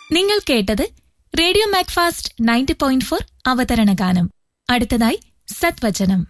നിങ്ങൾ കേട്ടത് radio Macfast ninety point four അവതരണ ഗാനം അടുത്തതായി സത്വചനം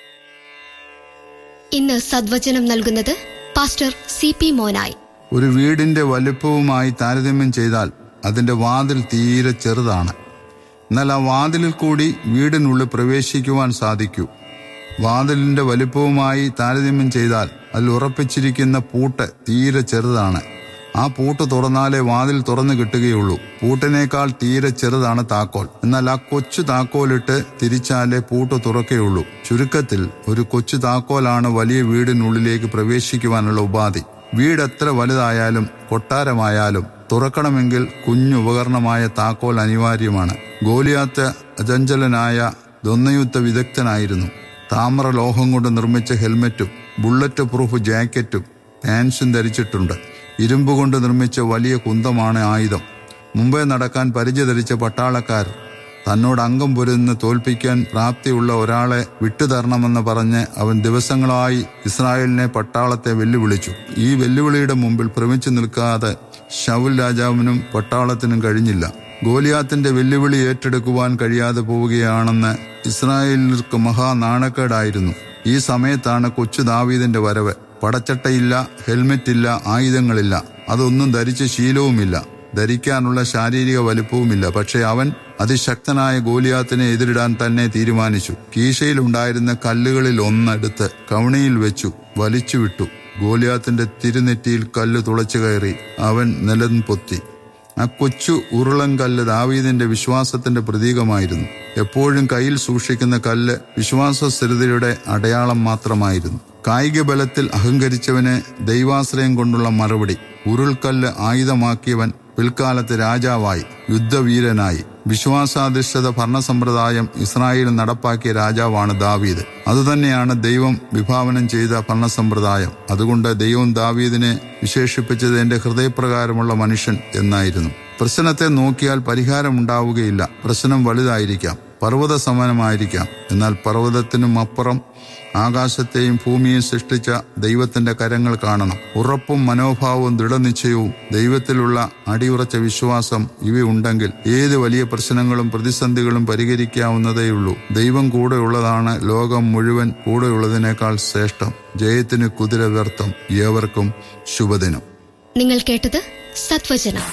ഇന്ന് സദ്വചനം നൽകുന്നത് പാസ്റ്റർ സി പി മോനായി ഒരു വീടിന്റെ വലിപ്പവുമായി താരതമ്യം ചെയ്താൽ അതിന്റെ വാതിൽ തീരെ ചെറുതാണ് എന്നാൽ ആ വാതിലിൽ കൂടി വീടിനുള്ളിൽ പ്രവേശിക്കുവാൻ സാധിക്കൂ വാതിലിന്റെ വലിപ്പവുമായി താരതമ്യം ചെയ്താൽ അതിൽ ഉറപ്പിച്ചിരിക്കുന്ന പൂട്ട് തീരെ ചെറുതാണ് ആ പൂട്ട് തുറന്നാലേ വാതിൽ തുറന്നു കിട്ടുകയുള്ളൂ പൂട്ടിനേക്കാൾ തീരെ ചെറുതാണ് താക്കോൽ എന്നാൽ ആ കൊച്ചു താക്കോലിട്ട് തിരിച്ചാലേ പൂട്ട് തുറക്കുകയുള്ളൂ ചുരുക്കത്തിൽ ഒരു കൊച്ചു താക്കോലാണ് വലിയ വീടിനുള്ളിലേക്ക് പ്രവേശിക്കുവാനുള്ള ഉപാധി വീട് എത്ര വലുതായാലും കൊട്ടാരമായാലും തുറക്കണമെങ്കിൽ കുഞ്ഞു ഉപകരണമായ താക്കോൽ അനിവാര്യമാണ് ഗോലിയാത്ത് അചഞ്ചലനായ ദ്വന്ദ്വയുദ്ധ വിദഗ്ധനായിരുന്നു താമ്ര ലോഹം കൊണ്ട് നിർമ്മിച്ച ഹെൽമറ്റും ബുള്ളറ്റ് പ്രൂഫ് ജാക്കറ്റും പാൻസും ധരിച്ചിട്ടുണ്ട് ഇരുമ്പ് കൊണ്ട് നിർമ്മിച്ച വലിയ കുന്തമാണ് ആയുധം മുമ്പേ നടക്കാൻ പരിചയധരിച്ച പട്ടാളക്കാർ തന്നോട് അംഗം പൊരുന്ന് തോൽപ്പിക്കാൻ പ്രാപ്തിയുള്ള ഒരാളെ വിട്ടുതരണമെന്ന് പറഞ്ഞ് അവൻ ദിവസങ്ങളായി ഇസ്രായേലിനെ പട്ടാളത്തെ വെല്ലുവിളിച്ചു ഈ വെല്ലുവിളിയുടെ മുമ്പിൽ ഭ്രമിച്ചു നിൽക്കാതെ ഷൗൽ രാജാവിനും പട്ടാളത്തിനും കഴിഞ്ഞില്ല ഗോലിയാത്തിന്റെ വെല്ലുവിളി ഏറ്റെടുക്കുവാൻ കഴിയാതെ പോവുകയാണെന്ന് ഇസ്രായേലിർക്ക് മഹാനാണക്കേടായിരുന്നു ഈ സമയത്താണ് കൊച്ചു ദാവീദിന്റെ വരവ് പടച്ചട്ടയില്ല ഹെൽമെറ്റില്ല ആയുധങ്ങളില്ല അതൊന്നും ധരിച്ച ശീലവുമില്ല ധരിക്കാനുള്ള ശാരീരിക വലിപ്പവുമില്ല പക്ഷെ അവൻ അതിശക്തനായ ഗോലിയാത്തിനെ എതിരിടാൻ തന്നെ തീരുമാനിച്ചു കീശയിലുണ്ടായിരുന്ന കല്ലുകളിൽ ഒന്നെടുത്ത് കവണിയിൽ വെച്ചു വലിച്ചുവിട്ടു ഗോലിയാത്തിന്റെ തിരുനെറ്റിയിൽ കല്ല് തുളച്ചു കയറി അവൻ നിലം പൊത്തി ആ കൊച്ചു ഉരുളൻ കല്ല് ദാവീദിന്റെ വിശ്വാസത്തിന്റെ പ്രതീകമായിരുന്നു എപ്പോഴും കയ്യിൽ സൂക്ഷിക്കുന്ന കല്ല് വിശ്വാസസ്ഥിരതയുടെ അടയാളം മാത്രമായിരുന്നു കായിക ബലത്തിൽ അഹങ്കരിച്ചവന് ദൈവാശ്രയം കൊണ്ടുള്ള മറുപടി ഉരുൾക്കല്ല് ആയുധമാക്കിയവൻ പിൽക്കാലത്ത് രാജാവായി യുദ്ധവീരനായി വിശ്വാസാധിഷ്ഠിത ഭരണസമ്പ്രദായം ഇസ്രായേൽ നടപ്പാക്കിയ രാജാവാണ് ദാവീദ് അതുതന്നെയാണ് ദൈവം വിഭാവനം ചെയ്ത ഭരണസമ്പ്രദായം അതുകൊണ്ട് ദൈവം ദാവീദിനെ വിശേഷിപ്പിച്ചത് എന്റെ ഹൃദയപ്രകാരമുള്ള മനുഷ്യൻ എന്നായിരുന്നു പ്രശ്നത്തെ നോക്കിയാൽ പരിഹാരമുണ്ടാവുകയില്ല പ്രശ്നം വലുതായിരിക്കാം പർവ്വത സമാനമായിരിക്കാം എന്നാൽ പർവ്വതത്തിനും അപ്പുറം ആകാശത്തെയും ഭൂമിയെയും സൃഷ്ടിച്ച ദൈവത്തിന്റെ കരങ്ങൾ കാണണം ഉറപ്പും മനോഭാവവും ദൃഢനിശ്ചയവും ദൈവത്തിലുള്ള അടിയുറച്ച വിശ്വാസം ഇവയുണ്ടെങ്കിൽ ഏത് വലിയ പ്രശ്നങ്ങളും പ്രതിസന്ധികളും പരിഹരിക്കാവുന്നതേയുള്ളൂ ദൈവം കൂടെയുള്ളതാണ് ലോകം മുഴുവൻ കൂടെയുള്ളതിനേക്കാൾ ശ്രേഷ്ഠം ജയത്തിന് കുതിര വ്യർത്ഥം ഏവർക്കും ശുഭദിനം നിങ്ങൾ കേട്ടത് സത്വചനം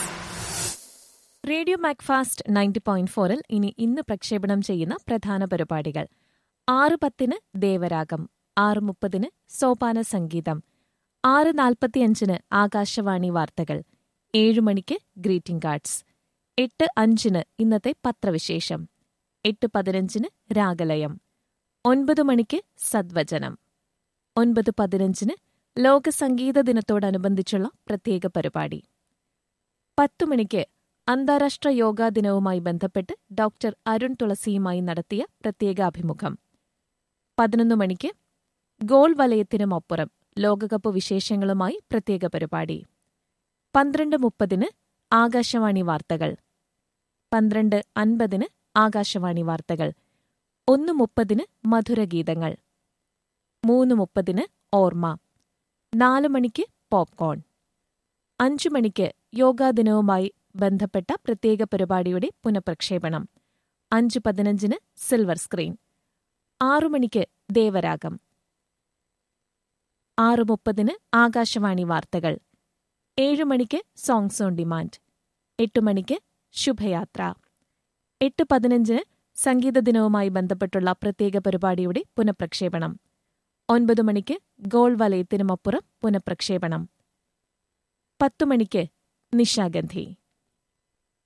റേഡിയോ മാക്ഫാസ്റ്റ് നയൻറ്റി പോയിന്റ് ഫോറിൽ ഇനി ഇന്ന് പ്രക്ഷേപണം ചെയ്യുന്ന പ്രധാന പരിപാടികൾ ആറ് പത്തിന് ദേവരാഗം ആറ് മുപ്പതിന് സോപാന സംഗീതം ആറ് നാൽപ്പത്തിയഞ്ചിന് ആകാശവാണി വാർത്തകൾ ഏഴ് മണിക്ക് ഗ്രീറ്റിംഗ് കാർഡ്സ് എട്ട് അഞ്ചിന് ഇന്നത്തെ പത്രവിശേഷം എട്ട് പതിനഞ്ചിന് രാഗലയം ഒൻപത് മണിക്ക് സദ്വചനം ഒൻപത് പതിനഞ്ചിന് ലോക സംഗീത ദിനത്തോടനുബന്ധിച്ചുള്ള പ്രത്യേക പരിപാടി പത്തു മണിക്ക് അന്താരാഷ്ട്ര യോഗാ ദിനവുമായി ബന്ധപ്പെട്ട് ഡോക്ടർ അരുൺ തുളസിയുമായി നടത്തിയ പ്രത്യേക അഭിമുഖം പതിനൊന്ന് മണിക്ക് ഗോൾ വലയത്തിനുമപ്പുറം ലോകകപ്പ് വിശേഷങ്ങളുമായി പ്രത്യേക പരിപാടി പന്ത്രണ്ട് മുപ്പതിന് ആകാശവാണി വാർത്തകൾ പന്ത്രണ്ട് അൻപതിന് ആകാശവാണി വാർത്തകൾ ഒന്ന് മുപ്പതിന് മധുരഗീതങ്ങൾ മൂന്ന് മുപ്പതിന് ഓർമ്മ നാല് മണിക്ക് പോപ്കോൺ അഞ്ചു മണിക്ക് യോഗാ ദിനവുമായി ബന്ധപ്പെട്ട പ്രത്യേക പരിപാടിയുടെ പുനഃപ്രക്ഷേപണം അഞ്ച് പതിനഞ്ചിന് സിൽവർ സ്ക്രീൻ ആറു മണിക്ക് ദേവരാഗം ആറ് മുപ്പതിന് ആകാശവാണി വാർത്തകൾ ഏഴ് മണിക്ക് സോങ്സ് ഓൺ ഡിമാൻഡ് എട്ട് മണിക്ക് ശുഭയാത്ര എട്ട് പതിനഞ്ചിന് സംഗീത ദിനവുമായി ബന്ധപ്പെട്ടുള്ള പ്രത്യേക പരിപാടിയുടെ പുനഃപ്രക്ഷേപണം ഒൻപത് മണിക്ക് ഗോൾ വലയത്തിനുമപ്പുറം പുനഃപ്രക്ഷേപണം പത്തു മണിക്ക് നിശാഗന്ധി